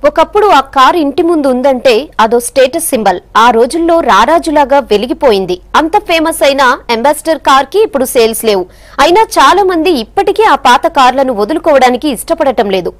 ఒకప్పుడు ఆ కారు ఇంటి ముందు ఉందంటే అదో స్టేటస్ సింబల్ ఆ రోజుల్లో రారాజులాగా వెలిగిపోయింది అంత ఫేమస్ అయిన అంబాసిడర్ కార్ కి ఇప్పుడు సేల్స్ లేవు అయినా చాలా మంది ఇప్పటికీ ఆ పాత కార్లను వదులుకోవడానికి ఇష్టపడటం లేదు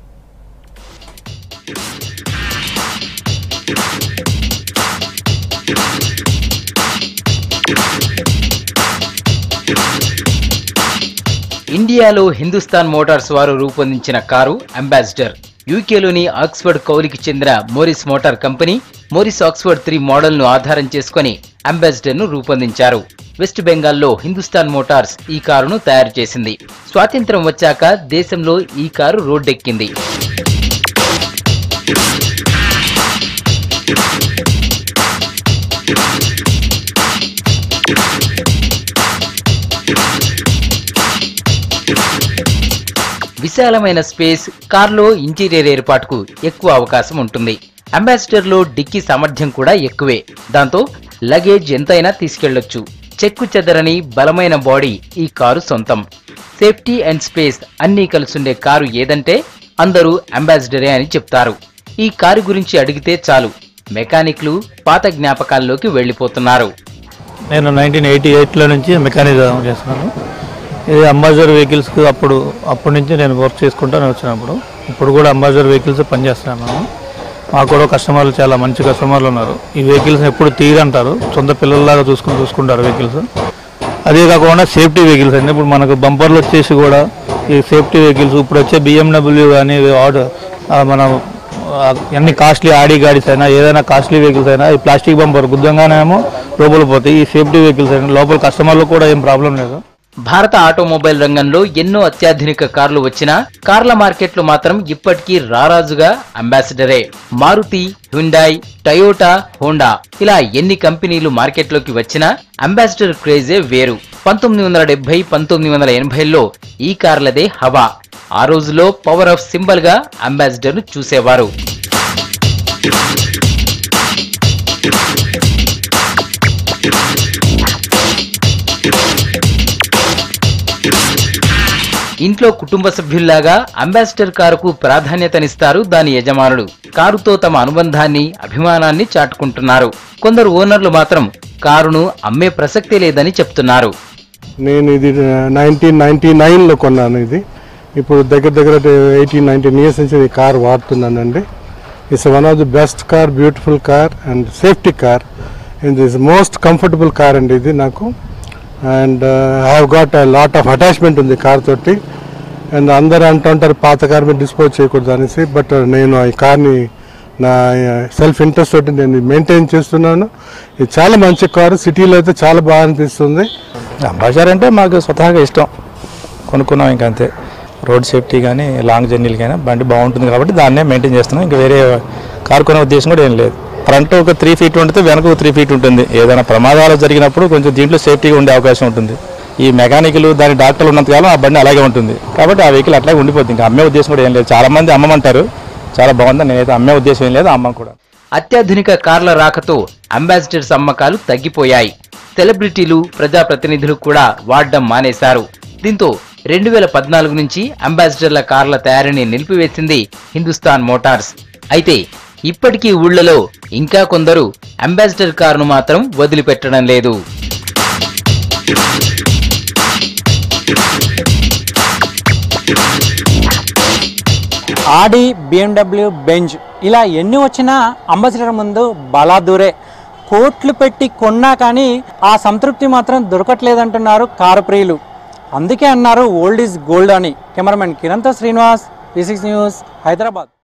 ఇండియాలో హిందుస్థాన్ మోటార్స్ వారు రూపొందించిన కారు అంబాసిడర్ యూకేలోని ఆక్స్ఫర్డ్ కౌలికి చెందిన Morris Motor Company Morris Oxford three మోడల్ను ఆధారం చేసుకుని అంబాసిడర్ ను రూపొందించారు వెస్ట్ బెంగాల్లో హిందుస్థాన్ మోటార్స్ ఈ కారును తయారు చేసింది స్వాతంత్రం వచ్చాక దేశంలో ఈ కారు రోడ్డెక్కింది విశాలమైన స్పేస్ కార్లో ఇంటీరియర్ ఏర్పాటుకు ఎక్కువ అవకాశం ఉంటుంది అంబాసిడర్ లో డిక్కీ సామర్థ్యం కూడా ఎక్కువే దాంతో లగేజ్ ఎంతైనా తీసుకెళ్లొచ్చు చెక్కు చెదరని బలమైన బాడీ ఈ కారు సొంతం సేఫ్టీ అండ్ స్పేస్ అన్నీ కలిసుండే కారు ఏదంటే అందరూ అంబాసిడరే అని చెప్తారు ఈ కారు గురించి అడిగితే చాలు మెకానిక్లు పాత జ్ఞాపకాల్లోకి వెళ్లిపోతున్నారు నేను నైన్టీన్ ఎయిటీ ఎయిట్లో నుంచి మెకానిజం చేస్తున్నాను ఇది అంబాసిడర్ వెహికల్స్కి అప్పుడు అప్పటి నుంచి నేను వర్క్ చేసుకుంటాను వచ్చినప్పుడు ఇప్పుడు కూడా అంబాసిడర్ వెహికల్స్ పనిచేస్తున్నాను మేము మాకు కూడా కస్టమర్లు చాలా మంచి కస్టమర్లు ఉన్నారు ఈ వెహికల్స్ ఎప్పుడు తీరంటారు సొంత పిల్లల్లాగా చూసుకుని చూసుకుంటారు వెహికల్స్ అదే కాకుండా సేఫ్టీ వెహికల్స్ అండి ఇప్పుడు మనకు బంపర్లు వచ్చేసి కూడా ఈ సేఫ్టీ వెహికల్స్ ఇప్పుడు వచ్చే బిఎండబ్ల్యూ కానీ ఆర్డర్ మన ఆ, అన్ని కాస్ట్లీ ఆడి గాడీస్ అయినా ఏదైనా కాస్ట్లీ వెహికల్స్ అయినా ఈ ప్లాస్టిక్ బంపర్ గుద్దంగానేమో లోపల పోతాయి ఈ సేఫ్టీ వెహికల్స్ అయినా లోపల కస్టమర్లు కూడా ఏం ప్రాబ్లం లేదు భారత ఆటోమొబైల్ రంగంలో ఎన్నో అత్యాధునిక కార్లు వచ్చినా కార్ల మార్కెట్లో మాత్రం ఇప్పటికీ రారాజుగా అంబాసిడరే మారుతి హ్యుండాయ్ టయోటా హోండా ఇలా ఎన్ని కంపెనీలు మార్కెట్లోకి వచ్చినా అంబాసిడర్ క్రేజే వేరు పంతొమ్మిది వందల డెబ్బై పంతొమ్మిది వందల ఎనభైలో ఈ కార్లదే హవా ఆ రోజులో పవర్ ఆఫ్ సింబల్ గా అంబాసిడర్ ను చూసేవారు ఇంట్లో కుటుంబ సభ్యుల్లాగా అంబాసిడర్ కారుకు ప్రాధాన్యతనిస్తారు దాని యజమానులు కారుతో తమ అనుబంధాన్ని అభిమానాన్ని చాటుకుంటున్నారు కొందరు ఓనర్లు మాత్రం కారును అమ్మే ప్రసక్తే లేదని చెప్తున్నారు నేను ఇది నైన్టీన్ నైన్టీ నైన్లో కొన్నాను ఇది ఇప్పుడు దగ్గర దగ్గర ఎయిటీన్ నైన్టీన్ ఇయర్స్ నుంచి ఈ కార్ వాడుతున్నానండి it's one of the best car beautiful car and safety car and this most comfortable car అండి ఇది నాకు and I have got lot of attachment ఉంది కార్ తోటి అండ్ అందరూ అంటుంటారు పాత కార్ మీద డిస్పోజ్ చేయకూడదు అనేసి బట్ నేను ఈ కార్ని నా సెల్ఫ్ ఇంట్రెస్ట్ తోటి నేను మెయింటైన్ చేస్తున్నాను ఇది చాలా మంచి కారు సిటీలో అయితే చాలా బాగా అనిపిస్తుంది అంబాసిడర్ అంటే మాకు స్వతహాగా ఇష్టం కొనుక్కున్నాం ఇంకా అంతే రోడ్ సేఫ్టీ కానీ లాంగ్ జర్నీలకైనా బండి బాగుంటుంది కాబట్టి దాన్నే మెయింటైన్ చేస్తున్నాం ఇంకా వేరే కారు కొనే ఉద్దేశం కూడా ఏం లేదు ఫ్రంట్ ఒక త్రీ ఫీట్ ఉంటుంది వెనక ఒక త్రీ ఫీట్ ఉంటుంది ఏదైనా ప్రమాదాలు జరిగినప్పుడు కొంచెం దీంట్లో సేఫ్టీగా ఉండే అవకాశం ఉంటుంది ఈ మెకానికల్ దాని డాక్టర్లు ఉన్నంతకాలం ఆ బండి అలాగే ఉంటుంది కాబట్టి ఆ వెహికల్ అట్లాగే ఉండిపోతుంది ఇంకా అమ్మే ఉద్దేశం కూడా ఏం లేదు చాలా మంది అమ్మమంటారు చాలా బాగుంది నేనైతే అమ్మే ఉద్దేశం ఏం లేదు అమ్మం కూడా అత్యాధునిక కార్ల రాకతో అంబాసిడర్స్ అమ్మకాలు తగ్గిపోయాయి సెలబ్రిటీలు ప్రజాప్రతినిధులు కూడా వాడడం మానేశారు దీంతో రెండు వేల పద్నాలుగు నుంచి అంబాసిడర్ల కార్ల తయారీని నిలిపివేసింది హిందుస్థాన్ మోటార్స్ అయితే ఇప్పటికీ ఊళ్ళలో ఇంకా కొందరు అంబాసిడర్ కారును మాత్రం వదిలిపెట్టడం లేదు ఆడి బిఎండబ్ల్యూ బెంజ్ ఇలా ఎన్ని వచ్చినా అంబాసిడర్ ముందు బలాదూరే కోట్లు పెట్టి కొన్నా కానీ ఆ సంతృప్తి మాత్రం దొరకట్లేదంటున్నారు కారు ప్రియులు అందుకే అన్నారు ఓల్డ్ ఈజ్ గోల్డ్ అని కెమెరామెన్ కిరణ్తో శ్రీనివాస్ వి న్యూస్ హైదరాబాద్